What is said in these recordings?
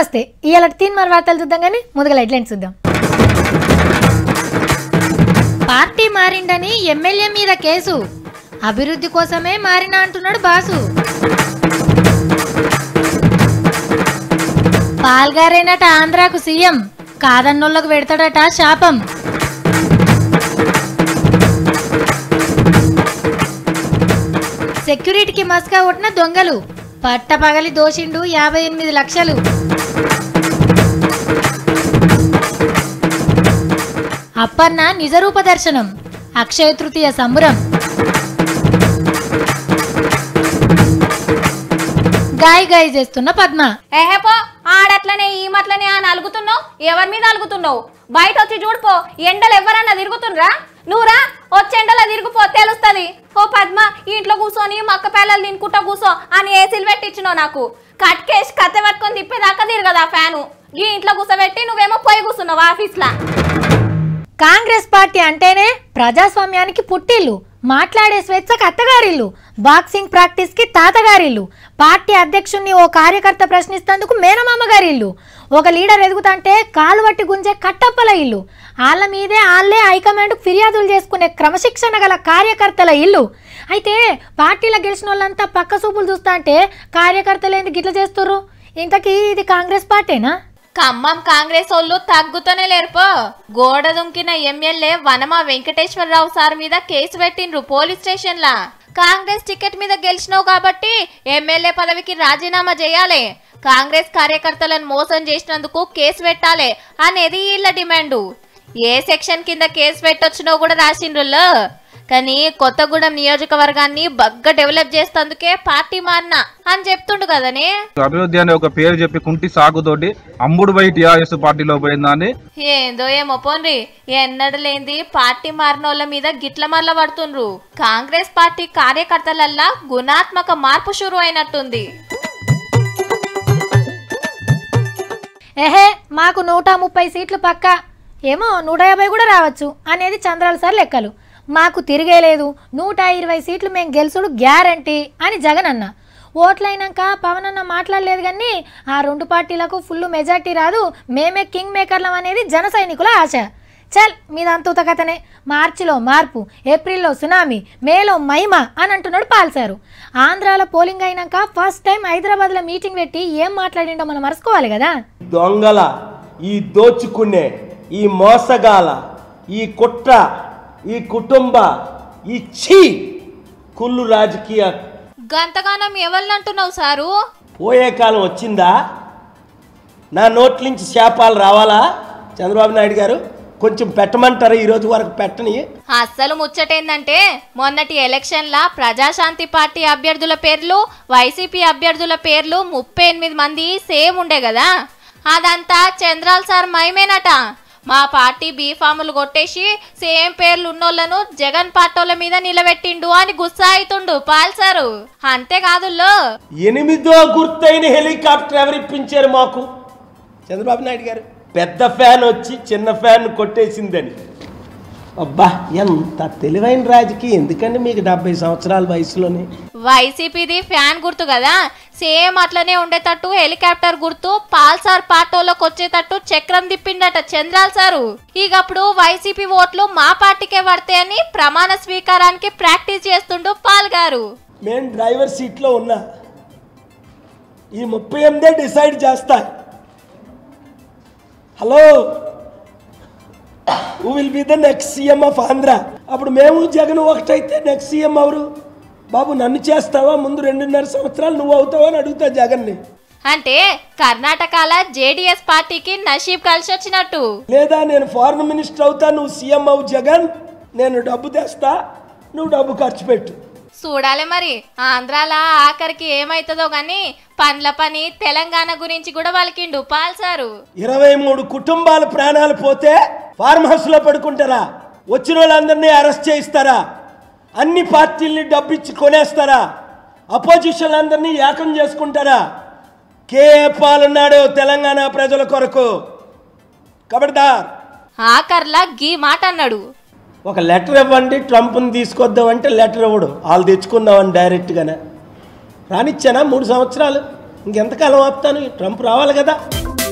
నమస్తే ఇవాళ తీన్ మరి వార్తలు చూద్దాం కానీ ముందుగా హెడ్లైన్స్ చూద్దాం పార్టీ మారిండని ఎమ్మెల్యే మీద కేసు అభివృద్ధి కోసమే మారినా అంటున్నాడు బాసు పాల్గారేనట ఆంధ్రాకు సీఎం కాదన్నోళ్ళకు పెడతాడట శాపం సెక్యూరిటీకి మస్కా కొట్టిన దొంగలు పట్టపగలి దోషిండు యాభై ఎనిమిది లక్షలు అప్పన్న నిజరూప దర్శనం అక్షయ తృతీయ సంబురం గాయ గాయ చేస్తున్న పద్మ ఏహేపో ఆడట్లనే ఈ మట్లనే అని అలుగుతున్నావు ఎవరి మీద అలుగుతున్నావు బయట వచ్చి చూడుపో ఎండలు ఎవరన్నా తిరుగుతుండ్రా నువ్వురా వచ్చి ఎండలో తిరిగిపో తెలుస్తుంది ఓ పద్మ ఈ ఇంట్లో కూర్చొని మక్క పిల్లలు తినుకుంటా కూర్చో అని ఏసీలు పెట్టించినావు నాకు కట్కేసి కత్తె పట్టుకొని తిప్పేదాకా తిరగదా ఫ్యాను ఈ ఇంట్లో కూర్చోబెట్టి నువ్వేమో పోయి కూర్చున్నావు ఆఫీస్లో కాంగ్రెస్ పార్టీ అంటేనే ప్రజాస్వామ్యానికి పుట్టిల్లు మాట్లాడే స్వేచ్ఛకు అత్తగారిల్లు బాక్సింగ్ ప్రాక్టీస్ కి తాతగారిల్లు పార్టీ అధ్యక్షుణ్ణి ఓ కార్యకర్త ప్రశ్నిస్తందుకు మేనమామ గారిల్లు ఒక లీడర్ ఎదుగుతంటే కాలు పట్టి గుంజే కట్టప్పల ఇల్లు వాళ్ళ మీదే వాళ్ళే హైకమాండ్ ఫిర్యాదులు చేసుకునే క్రమశిక్షణ గల కార్యకర్తల ఇల్లు అయితే పార్టీలో గెలిచిన వాళ్ళంతా పక్క చూపులు చూస్తా అంటే కార్యకర్తలు ఎందుకు గిట్ల చేస్తుర్రు ఇంతకీ ఇది కాంగ్రెస్ పార్టీనా ఖమ్మం కాంగ్రెస్ వాళ్ళు తగ్గుతూనే లేరుపో గోడ దుంకిన ఎమ్మెల్యే వనమ వెంకటేశ్వరరావు సార్ మీద కేసు పెట్టిండ్రు పోలీస్ స్టేషన్ లా కాంగ్రెస్ టికెట్ మీద గెలిచినావు కాబట్టి ఎమ్మెల్యే పదవికి రాజీనామా చేయాలి కాంగ్రెస్ కార్యకర్తలను మోసం చేసినందుకు కేసు పెట్టాలి అనేది వీళ్ళ డిమాండు ఏ సెక్షన్ కింద కేసు పెట్టొచ్చినో కూడా రాసిండ్రుల్లో కానీ కొత్తగూడెం నియోజకవర్గాన్ని బగ్గా డెవలప్ చేస్తందుకే పార్టీ మారినా అని చెప్తుండు కదనే అభివృద్ధి అనే ఒక పేరు చెప్పి కుంటి సాగుతోటి అమ్ముడు పోయి టీఆర్ఎస్ పార్టీలో పోయిందని ఏందో ఏమో పోన్రి ఎన్నడలేంది పార్టీ మారినోళ్ళ మీద గిట్ల మరల పడుతుండ్రు కాంగ్రెస్ పార్టీ కార్యకర్తలల్లా గుణాత్మక మార్పు షురు అయినట్టుంది ఎహే మాకు నూట ముప్పై సీట్లు పక్క ఏమో నూట యాభై కూడా రావచ్చు అనేది చంద్రాల సార్ లెక్కలు మాకు తిరిగేలేదు నూట ఇరవై సీట్లు మేము గెలుసుడు గ్యారంటీ అని జగన్ అన్న ఓట్లయినాక పవన్ అన్న మాట్లాడలేదు కానీ ఆ రెండు పార్టీలకు ఫుల్ మెజార్టీ రాదు మేమే కింగ్ మేకర్లం అనేది జన సైనికుల ఆశ చల్ మీదంతా కథనే మార్చిలో మార్పు ఏప్రిల్లో సునామీ మేలో మహిమ అని అంటున్నాడు పాల్సారు ఆంధ్రాలో పోలింగ్ అయినాక ఫస్ట్ టైం హైదరాబాద్లో మీటింగ్ పెట్టి ఏం మాట్లాడిండో మనం మరసుకోవాలి కదా దొంగల ఈ దోచుకునే ఈ మోసగాల ఈ కుట్ర ఈ కుటుంబ ఈ ఛీ కుళ్ళు రాజకీయ గంతగానం ఎవరినంటున్నావు సారు పోయే కాలం వచ్చిందా నా నోట్ల నుంచి శాపాలు రావాలా చంద్రబాబు నాయుడు గారు కొంచెం పెట్టమంటారా ఈరోజు వరకు పెట్టని అస్సలు ముచ్చటేందంటే మొన్నటి ఎలక్షన్ల ప్రజాశాంతి పార్టీ అభ్యర్థుల పేర్లు వైసీపీ అభ్యర్థుల పేర్లు ముప్పై ఎనిమిది మంది సేమ్ ఉండే కదా అదంతా చంద్రాల్ సార్ మయమేనట మా పార్టీ బీఫాములు కొట్టేసి సేమ్ పేర్లు ఉన్నోళ్లను జగన్ పార్టోల మీద నిలబెట్టిండు అని గుస్సా అవుతుండు పాల్సారు అంతేకాదుల్లో ఎనిమిదో గుర్తైన హెలికాప్టర్ ఎవరు ఇప్పించారు మాకు చంద్రబాబు నాయుడు గారు పెద్ద ఫ్యాన్ వచ్చి చిన్న ఫ్యాన్ కొట్టేసిందని అబ్బా ఎంత తెలివైన రాజకీయం ఎందుకండి మీకు డెబ్బై సంవత్సరాల వయసులోనే వైసీపీది ఫ్యాన్ గుర్తు కదా సేమ్ అట్లనే ఉండేటట్టు హెలికాప్టర్ గుర్తు పాల్సార్ పాటోలోకి వచ్చేటట్టు చక్రం తిప్పిండట చంద్రాల్ సారు ఇక అప్పుడు వైసీపీ ఓట్లు మా పార్టీకే పడతాయని ప్రమాణ స్వీకారానికి ప్రాక్టీస్ చేస్తుండు పాల్ గారు నేను డ్రైవర్ సీట్లో ఉన్నా ఈ ముప్పై ఎనిమిదే డిసైడ్ చేస్తా hello who will be the next CM of Andhra అప్పుడు మేము జగన్ ఒకటైతే నెక్స్ట్ సీఎం ఎవరు బాబు నన్ను చేస్తావా ముందు రెండున్నర సంవత్సరాలు నువ్వు అవుతావా అని అడుగుతా జగన్ని అంటే కర్ణాటకల జేడీఎస్ పార్టీకి నషీబ్ కలిసి వచ్చినట్టు లేదా నేను ఫారెన్ మినిస్టర్ అవుతా నువ్వు సీఎం అవు జగన్ నేను డబ్బు తెస్తా నువ్వు డబ్బు ఖర్చు పెట్టు చూడాలి మరి ఆంధ్రాల ఆఖరికి ఏమైతుందో గాని పండ్ల పని తెలంగాణ గురించి కూడా పలికిండు పాల్సారు ఇరవై మూడు కుటుంబాల ప్రాణాలు పోతే ఫార్మ్ హౌస్లో పడుకుంటారా వచ్చిన వాళ్ళందరినీ అరెస్ట్ చేయిస్తారా అన్ని పార్టీల్ని డబ్బిచ్చి కొనేస్తారా అపోజిషన్ అందరినీ ఏకం చేసుకుంటారా కే పాలున్నాడు తెలంగాణ ప్రజల కొరకు కబడ్దార్ ఆఖర్లా గీ మాట అన్నాడు ఒక లెటర్ ఇవ్వండి ట్రంప్ని తీసుకొద్దాం అంటే లెటర్ ఇవ్వడు వాళ్ళు తెచ్చుకుందామని డైరెక్ట్గానే రానిచ్చానా మూడు సంవత్సరాలు ఇంకెంతకాలం ఆపుతాను ట్రంప్ రావాలి కదా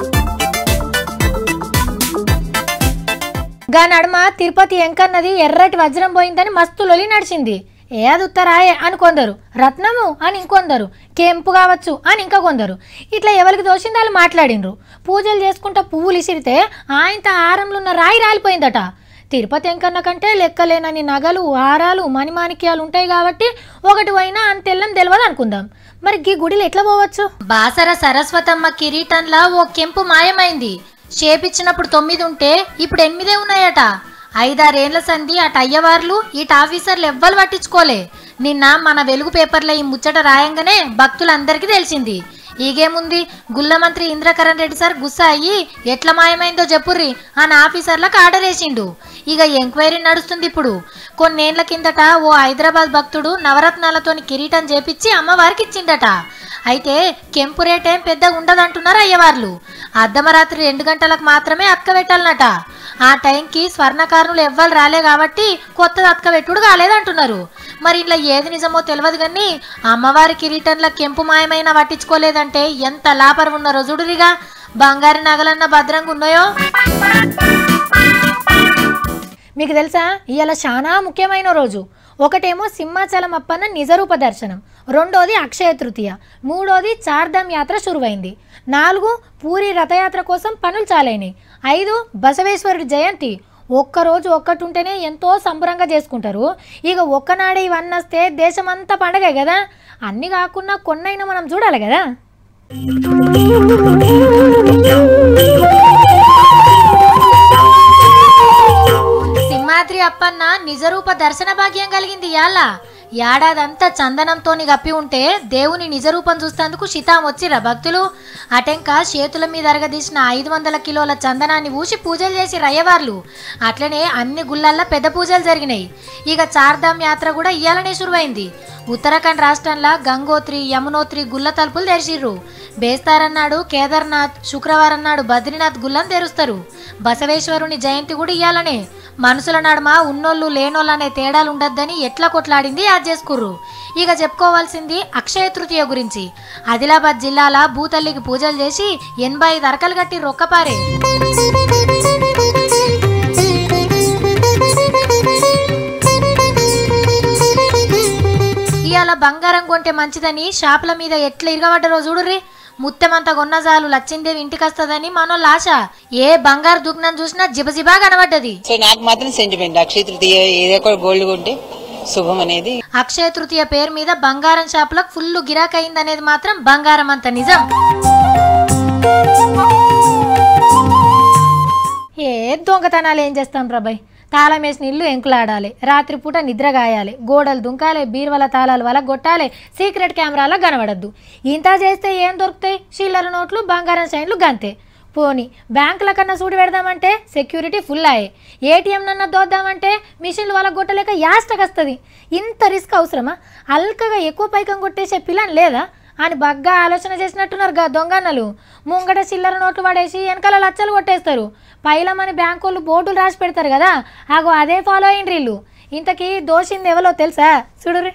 గా నడుమ తిరుపతి ఎంకన్నది ఎర్రటి వజ్రం పోయిందని మస్తు లొలి నడిచింది ఏది ఉత్తరాయే అని కొందరు రత్నము అని ఇంకొందరు కెంపు కావచ్చు అని ఇంకా కొందరు ఇట్లా ఎవరికి దోషింది వాళ్ళు మాట్లాడిండ్రు పూజలు చేసుకుంటా పువ్వులు ఇసిరితే ఆయనతో ఆరంలో ఉన్న రాయి రాలిపోయిందట తిరుపతి ఎంకన్న కంటే లెక్కలేనని నగలు హారాలు మణిమాణిక్యాలు ఉంటాయి కాబట్టి ఒకటి పోయినా అంత తెల్లం తెలియదు అనుకుందాం మరి గీ గుడిలో ఎట్లా పోవచ్చు బాసర సరస్వతమ్మ కిరీటంలా ఓ కెంపు మాయమైంది చేపిచ్చినప్పుడు తొమ్మిది ఉంటే ఇప్పుడు ఎనిమిదే ఉన్నాయట ఐదారేండ్ల సంధి అటు అయ్యవార్లు ఇటు ఆఫీసర్లు ఎవ్వరు పట్టించుకోలే నిన్న మన వెలుగు పేపర్లో ఈ ముచ్చట రాయంగానే భక్తులందరికీ తెలిసింది ఈగేముంది గుల్ల మంత్రి ఇంద్రకరణ్ రెడ్డి సార్ గుస్సా అయ్యి ఎట్ల మాయమైందో చెప్పుర్రి అని ఆఫీసర్లకు ఆర్డర్ వేసిండు ఇక ఎంక్వైరీ నడుస్తుంది ఇప్పుడు కొన్నేళ్ల కిందట ఓ హైదరాబాద్ భక్తుడు నవరత్నాలతోని కిరీటం చేపించి అమ్మవారికి ఇచ్చిండట అయితే కెంపు రేటేం పెద్దగా ఉండదంటున్నారు అయ్యవార్లు అర్ధమరాత్రి రెండు గంటలకు మాత్రమే అతకబెట్టాలన్నట ఆ టైంకి స్వర్ణకారులు ఎవ్వరు రాలే కాబట్టి కొత్తది అతకబెట్టుడు కాలేదంటున్నారు మరి ఇంట్లో ఏది నిజమో తెలియదు కానీ అమ్మవారి కిరీటంలో కెంపు మాయమైన పట్టించుకోలేదంటే ఎంత లాపరు ఉన్నారో చూడురిగా బంగారు నగలన్న భద్రంగా ఉన్నాయో మీకు తెలుసా ఇవాళ చాలా ముఖ్యమైన రోజు ఒకటేమో సింహాచలం అప్పన్న నిజరూప దర్శనం రెండోది అక్షయ తృతీయ మూడోది చార్ధామ్ యాత్ర శురువైంది నాలుగు పూరి రథయాత్ర కోసం పనులు చాలైనాయి ఐదు బసవేశ్వరుడి జయంతి ఒక్కరోజు ఒక్కటి ఉంటేనే ఎంతో సంబరంగా చేసుకుంటారు ఇక ఒక్కనాడే ఇవన్నీ వస్తే దేశమంతా పండగే కదా అన్నీ కాకుండా కొన్నైనా మనం చూడాలి కదా సింహాద్రి అప్పన్న నిజరూప దర్శన భాగ్యం కలిగింది ఇయాల ఏడాదంతా చందనంతోని గప్పి ఉంటే దేవుని నిజరూపం చూస్తేందుకు శితాం వచ్చిరా భక్తులు అటెంక చేతుల మీద అరగదీసిన ఐదు వందల కిలోల చందనాన్ని ఊసి పూజలు చేసి రయ్యవార్లు అట్లనే అన్ని గుళ్ళల్లో పెద్ద పూజలు జరిగినాయి ఇక చార్ధామ్ యాత్ర కూడా ఇయాలనే శురువైంది ఉత్తరాఖండ్ రాష్ట్రంలో గంగోత్రి యమునోత్రి గుళ్ళ తలుపులు తెరిచిర్రు బేస్తారన్నాడు కేదార్నాథ్ శుక్రవారం నాడు బద్రీనాథ్ గుళ్ళని తెరుస్తారు బసవేశ్వరుని జయంతి కూడా ఇయ్యాలనే మనుషుల నడుమ ఉన్నోళ్ళు లేనోళ్ళు అనే తేడాలు ఉండద్దని ఎట్లా కొట్లాడింది యాద్ చేసుకుర్రు ఇక చెప్పుకోవాల్సింది అక్షయ తృతీయ గురించి ఆదిలాబాద్ జిల్లాల భూతల్లికి పూజలు చేసి ఎనభై ఐదు అరకలు కట్టి రొక్కపారే ఇవాళ బంగారం కొంటే మంచిదని షాపుల మీద ఎట్లా ఇరగబడ్డరో చూడుర్రి ముత్తెమంత కొన్న చాలు లచ్చిందేవి ఇంటికి వస్తుందని మనోళ్ళ ఆశ ఏ బంగారు దుగ్నం చూసినా జిబజిబా కనబడ్డది సో నాకు మాత్రం సెంటిమెంట్ అక్షయ తృతీయ ఏదో ఒక గోల్డ్ కొంటే శుభం అనేది అక్షయ తృతీయ పేరు మీద బంగారం షాపులకు ఫుల్ గిరాక్ అయిందనేది మాత్రం బంగారం అంత నిజం ఏ దొంగతనాలు ఏం చేస్తాం ప్రభయ్ తాళం వేసిన ఇల్లు ఎంకులాడాలి రాత్రిపూట నిద్ర గాయాలి గోడలు దుంకాలి బీరువల తాళాలు వల కొట్టాలి సీక్రెట్ కెమెరాలో కనబడద్దు ఇంత చేస్తే ఏం దొరుకుతాయి చిల్లర నోట్లు బంగారం చైన్లు గంతే పోని బ్యాంకుల కన్నా సూడి పెడదామంటే సెక్యూరిటీ ఫుల్ అయ్యే ఏటీఎం నన్న దోద్దామంటే మిషన్లు వాళ్ళ కొట్టలేక యాస్టకొస్తుంది ఇంత రిస్క్ అవసరమా అల్కగా ఎక్కువ పైకం కొట్టేసే పిల్లని లేదా అని బగ్గా ఆలోచన చేసినట్టున్నారు గా దొంగన్నలు ముంగట చిల్లర నోట్లు పడేసి వెనకాల లచ్చలు కొట్టేస్తారు పైలమని బ్యాంకు వాళ్ళు బోర్డులు రాసి పెడతారు కదా అగో అదే ఫాలో అయ్యిండ్రు వీళ్ళు ఇంతకీ దోషింది ఎవరో తెలుసా చూడురి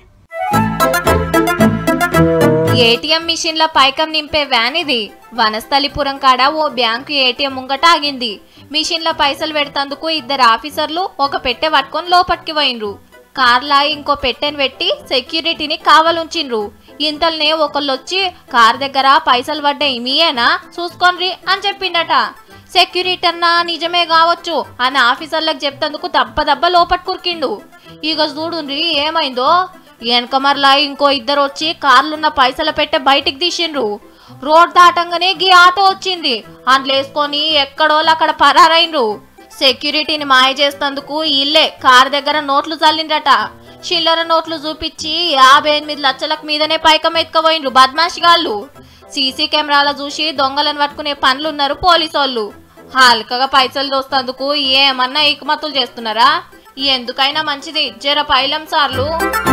ఏటీఎం మిషన్ల పైకం నింపే వ్యాన్ ఇది వనస్థలిపురం కాడ ఓ బ్యాంకు ఏటీఎం ముంగట ఆగింది మిషన్ల పైసలు పెడతందుకు ఇద్దరు ఆఫీసర్లు ఒక పెట్టె పట్టుకొని లోపటికి పోయినరు కార్లా ఇంకో పెట్టెని పెట్టి సెక్యూరిటీని కావలుంచిండ్రు ఇంతల్నే ఒకళ్ళొచ్చి కార్ దగ్గర పైసలు పడ్డాయి మీయేనా చూసుకోండి అని చెప్పిండట సెక్యూరిటీ అన్నా నిజమే కావచ్చు అని ఆఫీసర్లకు చెప్తందుకు దబ్బ దబ్బ లోపట్ కురికిండు ఇక చూడుండ్రి ఏమైందో వెనక మరలా ఇంకో ఇద్దరు వచ్చి కార్లున్న పైసల పెట్టే బయటికి తీసిండ్రు రోడ్ దాటంగానే గీ ఆటో వచ్చింది అందులో వేసుకొని ఎక్కడోళ్ళు అక్కడ పరారైండ్రు సెక్యూరిటీని మాయ చేస్తందుకు ఇల్లే కార్ దగ్గర నోట్లు చల్లిండ్రట చిల్లర నోట్లు చూపించి యాభై ఎనిమిది లక్షలకు మీదనే పైకం ఎత్తుకపోయిండ్రు బద్మాషిగాళ్ళు సీసీ కెమెరాల చూసి దొంగలను పట్టుకునే పనులున్నారు పోలీసోళ్ళు హాల్కగా పైసలు దోస్తందుకు ఏమన్నా ఇకమతులు చేస్తున్నారా ఎందుకైనా మంచిది జర పైలం సార్లు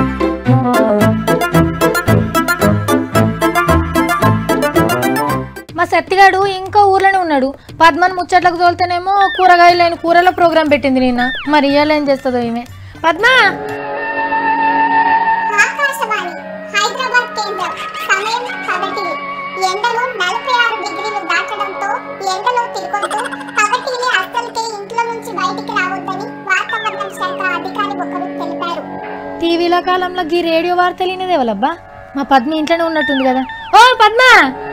మా సత్తిగాడు ఇంకా ఊర్లోనే ఉన్నాడు పద్మన్ ముచ్చట్లకు తోలితేనేమో కూరగాయలు లేని కూరల ప్రోగ్రాం పెట్టింది నిన్న మరి ఇవాళ ఏం చేస్తుందో ఈమె పద్మ ఆకాశవాణి హైదరాబాద్ కేంద్రం సమయం పగటి ఎండలు నలభై ఆరు డిగ్రీలు దాటడంతో ఎండలో తిరుగుతూ పగటిని అస్సలకే ఇంట్లో నుంచి బయటికి రావద్దు శీలాకాలంలో గీ రేడియో వార్తలు వినేది ఎవలబ్బా మా పద్మ ఇంట్లోనే ఉన్నట్టుంది కదా ఓ పద్మ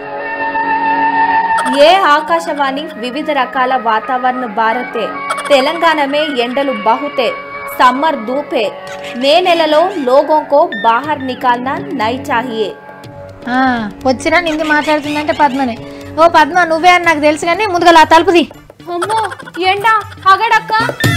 ఏ ఆకాశవాణి వివిధ రకాల వాతావరణ భారతే తెలంగాణ మే ఎండలు బహుతే సమ్మర్ ధూపే మే నెలలో లోగోं को बाहर निकालना नहीं चाहिए ఆ, వచ్చినా నింది మాట్లాడుతుందంటే పద్మనే ఓ పద్మ నువ్వే అని నాకు తెలుసు కానీ ముందుగా ఆ తలుపుది అమ్మో ఎండ అగడక్క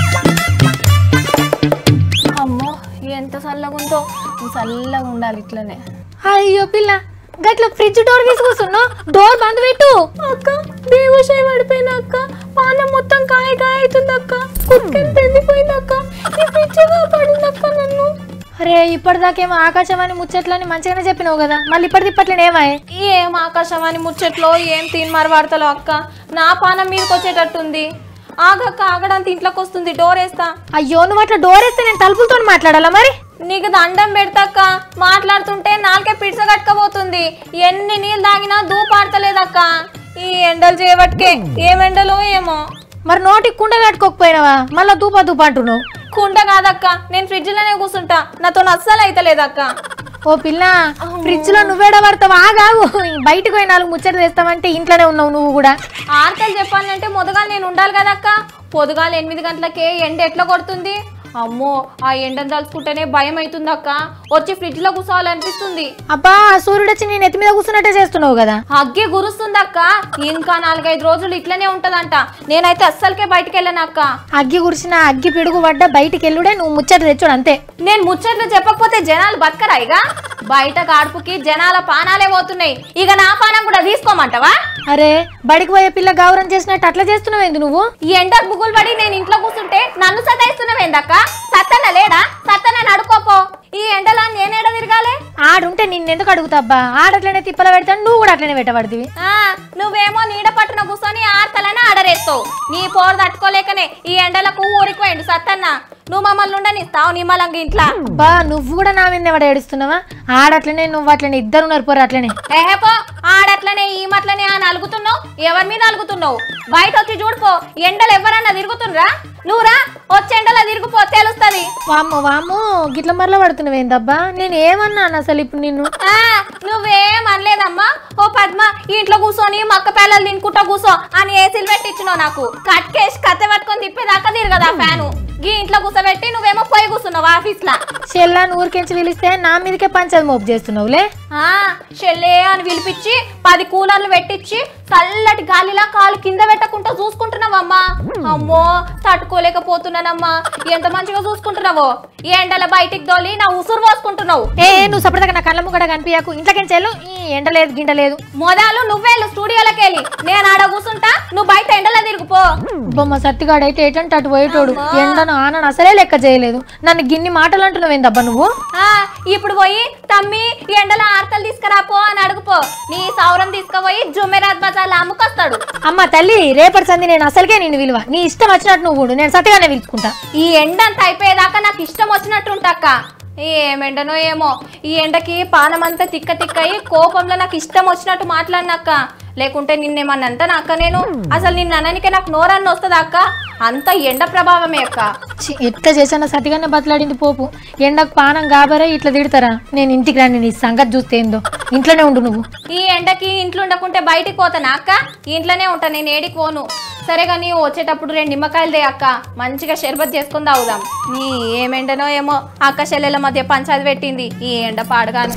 అమ్మో ఎంత చల్లగుందో చల్లగా ఉండాలి ఇట్లనే అయ్యో పిల్ల గట్ల ఫ్రిడ్జ్ డోర్ తీసి కూర్చున్నావు డోర్ బంద్ పెట్టు అక్క బేహుషాయి పడిపోయిన అక్క పానం మొత్తం కాయ కాయ అవుతుంది అక్క కుక్కని తెండిపోయింది అక్క ఈ పిచ్చగా పడింది అక్క నన్ను అరే ఇప్పటిదాకేమో ఆకాశవాణి ముచ్చట్లని మంచిగానే చెప్పినావు కదా మళ్ళీ ఇప్పటి ఇప్పట్లేనే ఏమాయే ఏం ఆకాశవాణి ముచ్చట్లో ఏం తీన్మార్ వాడతలో అక్క నా పానం మీదకి వచ్చేటట్టుంది ఆగక్క ఆగడానికి ఇంట్లోకి వస్తుంది డోర్ వేస్తా అయ్యో నువ్వు అట్లా డోర్ వేస్తే నేను తలుపులతో మాట్లాడాలా మరి నీకు దండం పెడతాక్క మాట్లాడుతుంటే నాలుకే పిడిస కట్టుకపోతుంది ఎన్ని నీళ్ళు తాగినా దూపాడతలేదక్క ఈ ఎండలు చేయబట్కే ఏం ఎండలో ఏమో మరి నోటికి కుండ కట్టుకోకపోయినావా మళ్ళా దూపా దూపా అంటున్నావు కుండ కాదక్క నేను ఫ్రిడ్జ్ లోనే కూర్చుంటా నాతో అస్సలు అయితలేదక్క ఓ పిల్ల ఫ్రిడ్జ్ లో నువ్వేడ పడతావు ఆగావు బయటకు పోయి నాలుగు ముచ్చట్లు తెస్తామంటే ఇంట్లోనే ఉన్నావు నువ్వు కూడా ఆర్తలు చెప్పాలంటే మొదగాలు నేను ఉండాలి కదక్క పొదుగాలు ఎనిమిది గంటలకే ఎండ ఎట్లా కొడుతుంది అమ్మో ఆ ఎండను తలుచుకుంటేనే భయం అవుతుంది అక్క వచ్చి ఫ్రిడ్జ్ లో కూర్చోవాలనిపిస్తుంది అబ్బా ఆ సూర్యుడు వచ్చి నేను ఎత్తి మీద కూర్చున్నట్టే చేస్తున్నావు కదా అగ్గి గురుస్తుందక్క ఇంకా నాలుగైదు రోజులు ఇట్లనే ఉంటదంట నేనైతే అస్సలకే బయటికి వెళ్ళనక్క అగ్గి కురిసిన అగ్గి పిడుగు పడ్డ బయటికి వెళ్ళుడే నువ్వు ముచ్చట తెచ్చుడు అంతే నేను ముచ్చట్లు చెప్పకపోతే జనాలు బతకరా ఇక బయట కాడుపుకి జనాల పానాలే పోతున్నాయి ఇక నా పానం కూడా తీసుకోమంటావా అరే బడికి పోయే పిల్ల గౌరవం చేసినట్టు అట్లా చేస్తున్నావేంది నువ్వు ఈ ఎండకు బుగులు పడి నేను ఇంట్లో కూర్చుంటే నన్ను సతాయిస్తున్నావేందక్క సత్తన్న లేడా సత్తన్న నడుకోపో ఈ ఎండలా నేనేడ తిరగాలి ఆడుంటే నిన్నెందుకు అడుగుతాబ్బా ఆడట్లనే తిప్పల పెడతాను నువ్వు కూడా అట్లనే పెట్టబడుతుంది ఆ, నువ్వేమో నీడ పట్టున కూర్చొని ఆర్తలని ఆడరేస్తావు నీ పోరు తట్టుకోలేకనే ఈ ఎండలకు ఊరికిపోయిండు సత్తన్న నువ్వు మమ్మల్ని ఉండనిస్తావు నిమ్మలంగా ఇంట్లో అబ్బా నువ్వు కూడా నా మీద ఎవడ ఏడుస్తున్నావా ఆడట్లనే నువ్వు అట్లనే ఇద్దరు ఉన్నారు పోరు అట్లనే ఏహేపో ఆడట్లనే ఈ మట్లనే అని అలుగుతున్నావు ఎవరి మీద అలుగుతున్నావు బయట వచ్చి చూడుపో ఎండలు ఎవరన్నా తిరుగుతుండ్రా నువ్వురా వచ్చి ఎండలో తిరుగుపో తెలుస్తుంది వామ్మో వామ్మో గిట్ల మరల పడుతున్నావేందబ్బా నేను ఏమన్నాను అసలు ఇప్పుడు నిన్ను ఆ, నువ్వేం అనలేదమ్మా ఓ పద్మ ఈ ఇంట్లో కూర్చొని మక్క పిల్లలు తినుకుంటా కూర్చో అని ఏసీలు పెట్టించినావు నాకు కట్కేసి కత్తె పట్టుకొని తిప్పేదాకా తిరగదా ఫ్యాను గీ ఇంట్లో కూర్చోబెట్టి నువ్వేమో పోయి కూర్చున్నావు ఆఫీస్ లా చెల్లాన్ని ఊరికించి పిలిస్తే నా మీదకే పంచది మోపు చేస్తున్నావులే ఆ చెల్లే అని పిలిపించి పది కూలర్లు పెట్టించి చల్లటి గాలిలా కాలు కింద పెట్టకుండా చూసుకుంటున్నావమ్మా అమ్మో తట్టుకోలేకపోతున్నానమ్మా ఎంత మంచిగా చూసుకుంటున్నావో ఈ ఎండల బయటికి దోలి నా ఉసురు పోసుకుంటున్నావు ఏ నువ్వు సపడదాకా నా కళ్ళ ముగ్గడ కనిపించకు ఇంట్లోకి చెల్లు ఈ ఎండ లేదు గింట లేదు మొదలు నువ్వేళ్ళు స్టూడియోలోకి వెళ్ళి నేను ఆడ కూర్చుంటా నువ్వు బయట ఎండలో తిరుగుపో బొమ్మ సత్తిగాడు అయితే ఏటంటే అటు పోయేటోడు ఎండను ఆనను అసలే లెక్క చేయలేదు నన్ను గిన్ని మాటలు అంటున్నావేందబ్బా నువ్వు ఆ ఇప్పుడు పోయి తమ్మి ఈ ఎండలో ఆర్తలు తీసుకురాపో అని అడుగుపో నీ సౌరం తీసుకుపోయి జుమెరాత్ బజార్లో అమ్ముకొస్తాడు అమ్మ తల్లి రేపటి సంది నేను అసలుకే నేను విలువ నీ ఇష్టం వచ్చినట్టు నువ్వు ఉండు. నేను సత్తిగానే పిలుచుకుంటా ఈ ఎండ అంతా అయిపోయేదాకా నాకు ఇష్టం వచ్చినట్టు ఉంటాక్క ఏమెండనో ఏమో ఈ ఎండకి పానమంతా తిక్క తిక్కయి కోపంలో నాకు ఇష్టం వచ్చినట్టు మాట్లాడినక్క లేకుంటే నిన్నేమన్నా అంటానా అక్క నేను అసలు నిన్న అననికే నాకు నోరన్న వస్తుందా అక్క అంత ఎండ ప్రభావమే అక్క ఛీ, ఎట్లా చేసానో సతిగానే బతలాడింది పోపు ఎండకు పానం గాబరే ఇట్లా తిడతారా నేను ఇంటికి రాని నీ సంగతి చూస్తే ఏందో ఇంట్లోనే ఉండు నువ్వు ఈ ఎండకి ఇంట్లో ఉండకుంటే బయటికి పోతానా అక్క ఇంట్లోనే ఉంటా నేను ఏడికి పోను సరే కానీ వచ్చేటప్పుడు రెండు నిమ్మకాయలు దే అక్క మంచిగా షర్బత్ చేసుకుని తాగుదాం నీ ఏమెండనో ఏమో అక్క చెల్లెల మధ్య పంచాయతీ పెట్టింది ఈ ఎండ పాడగాను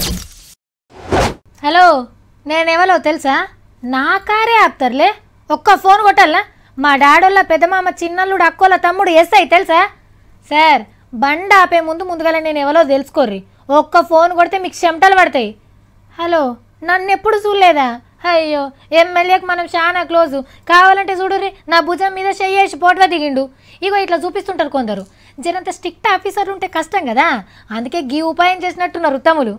హలో నేనెవలో తెలుసా నా కారే ఆపుతారులే ఒక్క ఫోన్ కొట్టాలా మా డాడోళ్ళ పెద్దమామ చిన్నల్లుడు అక్కోళ్ళ తమ్ముడు ఎస్ఐ తెలుసా సార్ బండ ఆపే ముందు ముందుగా నేను ఎవరో తెలుసుకోర్రి ఒక్క ఫోన్ కొడితే మీకు చెమటలు పడతాయి హలో నన్ను ఎప్పుడు చూడలేదా అయ్యో ఎమ్మెల్యేకి మనం చాలా క్లోజు కావాలంటే చూడుర్రి నా భుజం మీద చెయ్యేసి పోటగా దిగిండు ఇగో ఇట్లా చూపిస్తుంటారు కొందరు జరంత స్ట్రిక్ట్ ఆఫీసర్ ఉంటే కష్టం కదా అందుకే గీ ఉపాయం చేసినట్టున్నారు ఉత్తములు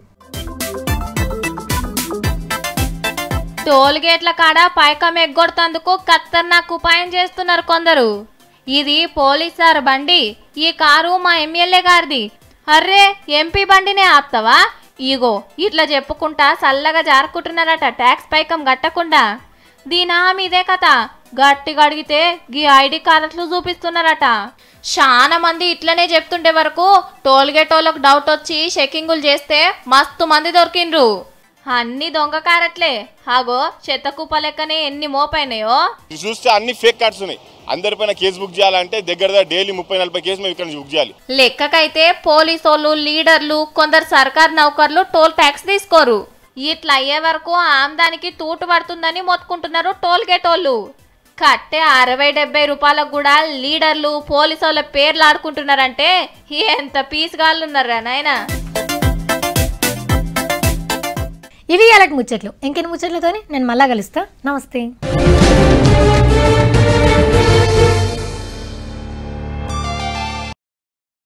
టోల్ గేట్ల కాడ పైకం ఎగ్గొడుతందుకు ఖతర్నాక్ ఉపాయం చేస్తున్నారు కొందరు ఇది పోలీసార్ బండి ఈ కారు మా ఎమ్మెల్యే గారిది అర్రే ఎంపీ బండినే ఆపుతావా ఇగో ఇట్లా చెప్పుకుంటా చల్లగా జారుకుంటున్నారట ట్యాక్స్ పైకం కట్టకుండా దీనా మీదే కథ గట్టిగా అడిగితే గీ ఐడి కార్డులు చూపిస్తున్నారట చాలా మంది ఇట్లనే చెప్తుండే వరకు టోల్గేటోళ్ళకు డౌట్ వచ్చి చెకింగులు చేస్తే మస్తు మంది దొరికిండ్రు అన్ని దొంగ కారట్లే హాగో చెత్త కుప్ప లెక్కనే ఎన్ని మోపైనాయో ఇది చూస్తే అన్ని ఫేక్ కార్డ్స్ ఉన్నాయి అందరిపైన కేసు బుక్ చేయాలంటే దగ్గర దగ్గర డైలీ ముప్పై నలభై కేసు మేము ఇక్కడ నుంచి బుక్ చేయాలి లెక్కకైతే పోలీసోళ్ళు లీడర్లు కొందరు సర్కార్ నౌకర్లు టోల్ ట్యాక్స్ తీసుకోరు ఇట్లా అయ్యే వరకు ఆమ్దానికి తూటు పడుతుందని మొత్తుకుంటున్నారు టోల్ గేటోళ్ళు కట్టే అరవై డెబ్బై రూపాయలకు కూడా లీడర్లు పోలీసోళ్ళ పేర్లు ఆడుకుంటున్నారంటే ఎంత పీస్ గాళ్ళు ఉన్నారా నాయనా ఇవి అలాంటి ముచ్చట్లు ఇంకెన్ని ముచ్చట్లతోని నేను మళ్ళా కలుస్తా నమస్తే